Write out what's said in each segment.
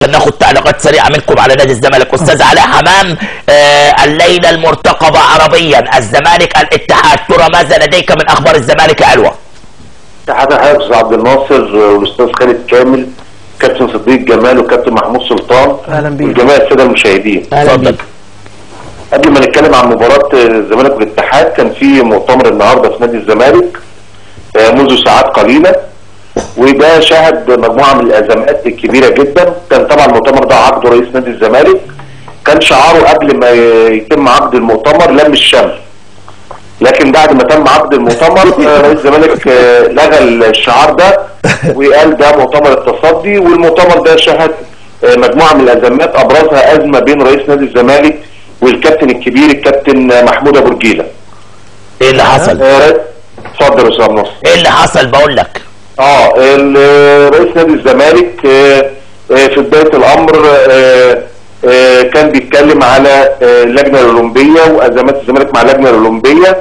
عشان ناخد تعليقات سريعه منكم على نادي الزمالك استاذ علاء حمام آه الليله المرتقبه عربيا الزمالك الاتحاد ترى ماذا لديك من اخبار الزمالك يا علوه تحياتي لحضرتك استاذ عبد الناصر والاستاذ خالد كامل كابتن صديق جمال وكابتن محمود سلطان أهلا بيك. وجميع الساده المشاهدين اتفضل قبل ما نتكلم عن مباراه الزمالك والاتحاد كان في مؤتمر النهارده في نادي الزمالك آه، منذ ساعات قليله وده شهد مجموعه من الازمات الكبيره جدا كان طبعا المؤتمر ده عقده رئيس نادي الزمالك كان شعاره قبل ما يتم عقد المؤتمر لم الشمل لكن بعد ما تم عقد المؤتمر آه، رئيس الزمالك آه، لغى الشعار ده وقال ده مؤتمر التصدي والمؤتمر ده شهد آه، مجموعه من الازمات ابرزها ازمه بين رئيس نادي الزمالك والكابتن الكبير الكابتن محمود ابو رجيله. ايه اللي حصل آه، رئيس- اتفضل يا استاذ نصر. ايه اللي حصل بقول لك اه ال- رئيس نادي الزمالك آه، آه، في بدايه الامر آه، آه، كان بيتكلم على آه، اللجنه الاولمبيه وازمات الزمالك مع اللجنه الاولمبيه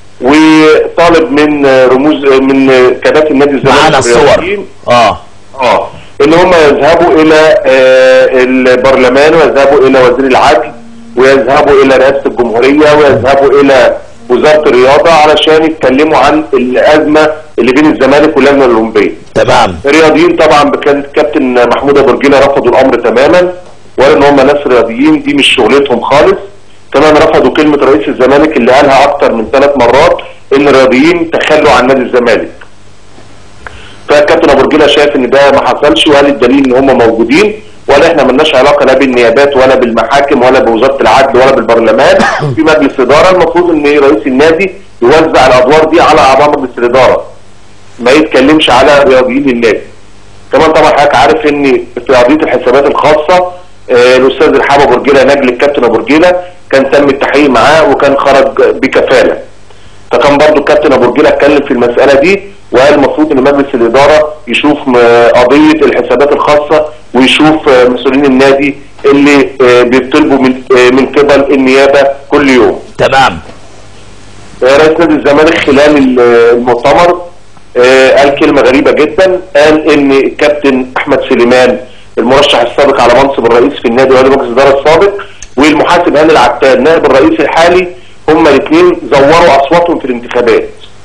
وطالب من آه، رموز آه، من آه، كباتن نادي الزمالك معانا الصور الرياضيين اه اه ان هم يذهبوا الى آه، البرلمان ويذهبوا الى وزير العدل ويذهبوا الى رئاسه الجمهوريه ويذهبوا الى وزاره الرياضه علشان يتكلموا عن الازمه اللي بين الزمالك واللجنه الاولمبيه. تمام الرياضيين طبعا بكان كابتن محمود ابو رجيله رفضوا الامر تماما وقالوا ان هم ناس رياضيين دي مش شغلتهم خالص كمان رفضوا كلمه رئيس الزمالك اللي قالها اكتر من ثلاث مرات ان الرياضيين تخلوا عن نادي الزمالك. فالكابتن ابو رجيله شايف ان ده ما حصلش وقال الدليل ان هم موجودين ولا احنا ملناش علاقه لا بالنيابات ولا بالمحاكم ولا بوزاره العدل ولا بالبرلمان في مجلس اداره المفروض ان رئيس النادي يوزع الادوار دي على اعضاء مجلس الاداره ما يتكلمش على رياضيين النادي كمان طبعا حضرتك عارف ان في قضيه الحسابات الخاصه آه، الاستاذ الحاب ابو رجيله نجل الكابتن ابو رجيله كان تم التحقيق معاه وكان خرج بكفاله فكان برضو الكابتن ابو رجيله اتكلم في المساله دي وقال المفروض ان مجلس الاداره يشوف م- قضيه الحسابات الخاصه ويشوف آه، مسؤولين النادي اللي آه، بيطلبوا من آه، من قبل النيابه كل يوم. تمام رئيس نادي الزمالك خلال ال- المؤتمر آه، قال كلمة غريبة جدا قال ان الكابتن احمد سليمان المرشح السابق على منصب الرئيس في النادي وعضو مجلس الاداره السابق والمحاسب هاني العتال نائب الرئيس الحالي هما الاثنين زوروا اصواتهم في الانتخابات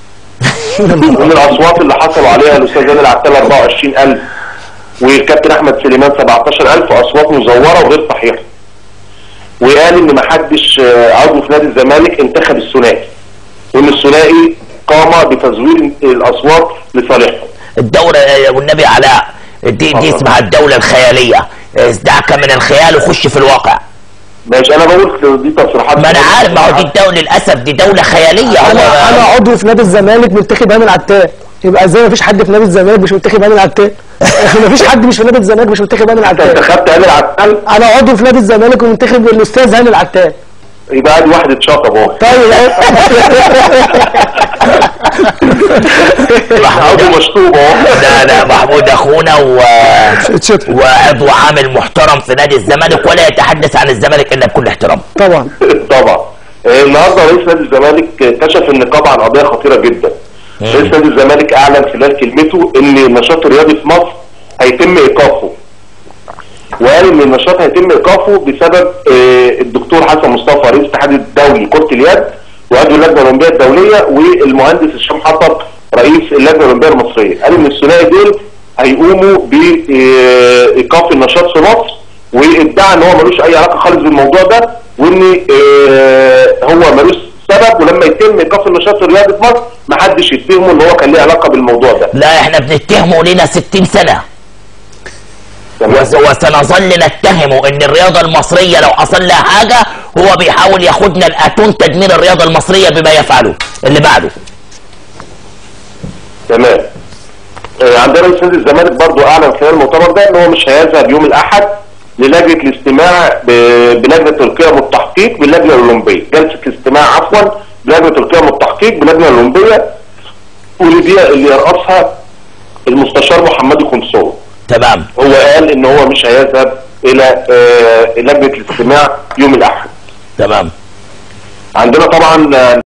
من الاصوات اللي حصلوا عليها الاستاذ هاني العتال 24000 والكابتن احمد سليمان 17000 اصوات مزوره وغير صحيحه وقال ان ما حدش آه، عضو في نادي الزمالك انتخب الثنائي وان الثنائي قام بتزوير الاصوات لصالحهم الدولة آه، والنبي علاء دي دي آه. اسمها الدولة الخيالية آه، دعك من الخيال وخش في الواقع ماشي انا بقول دي تصريحات ما انا عارف ما هو دي الدولة للأسف دي دولة خيالية انا انا هو عضو في نادي الزمالك منتخب هاني العتال يبقى ازاي مفيش حد في نادي الزمالك مش منتخب هاني العتال مفيش حد مش في نادي الزمالك مش منتخب هاني انت العتال انتخبت هاني العتال انا عضو في نادي الزمالك ومنتخب الاستاذ هاني العتال يبقى ادي واحد اتشطب اهو طيب عضو مشطوب اهو لا لا محمود اخونا و... اتشطب. وعضو عامل محترم في نادي الزمالك ولا يتحدث عن الزمالك الا بكل احترام طبعا طبعا آه، النهارده رئيس نادي الزمالك كشف النقاب عن قضيه خطيره جدا رئيس نادي الزمالك اعلن خلال كلمته ان النشاط الرياضي في مصر هيتم ايقافه وقال ان النشاط هيتم ايقافه بسبب آه، الدكتور حسن مصطفى رئيس الاتحاد الدولي لكره اليد وعضو اللجنه الاولمبيه الدوليه والمهندس هشام حطب رئيس اللجنه الاولمبيه المصريه قال ان الثنائي دول هيقوموا بايقاف النشاط في مصر وادعى ان هو ملوش اي علاقه خالص بالموضوع ده وان آه، هو ملوش سبب ولما يتم ايقاف النشاط الرياضي في مصر محدش يتهمه ان هو كان ليه علاقه بالموضوع ده لا احنا بنتهمه لنا 60 سنة تمام؟ وس- وسنظل نتهمه ان الرياضة المصرية لو حصل لها حاجة هو بيحاول ياخدنا الاتون تدمير الرياضة المصرية بما يفعله اللي بعده تمام آه، عندنا رئيس نادي الزمالك برضو اعلن خلال المؤتمر ده ان هو مش هيذهب يوم الاحد للجنه الاستماع ب- بلجنه القيم والتحقيق باللجنه الاولمبيه جلسه الاستماع عفوا بلجنه القيم والتحقيق باللجنه الاولمبيه واللي دي اللي يرأسها المستشار محمد قنصوي تمام هو قال ان هو مش هيذهب الى آه، لجنه الاستماع يوم الاحد تمام عندنا طبعا آه،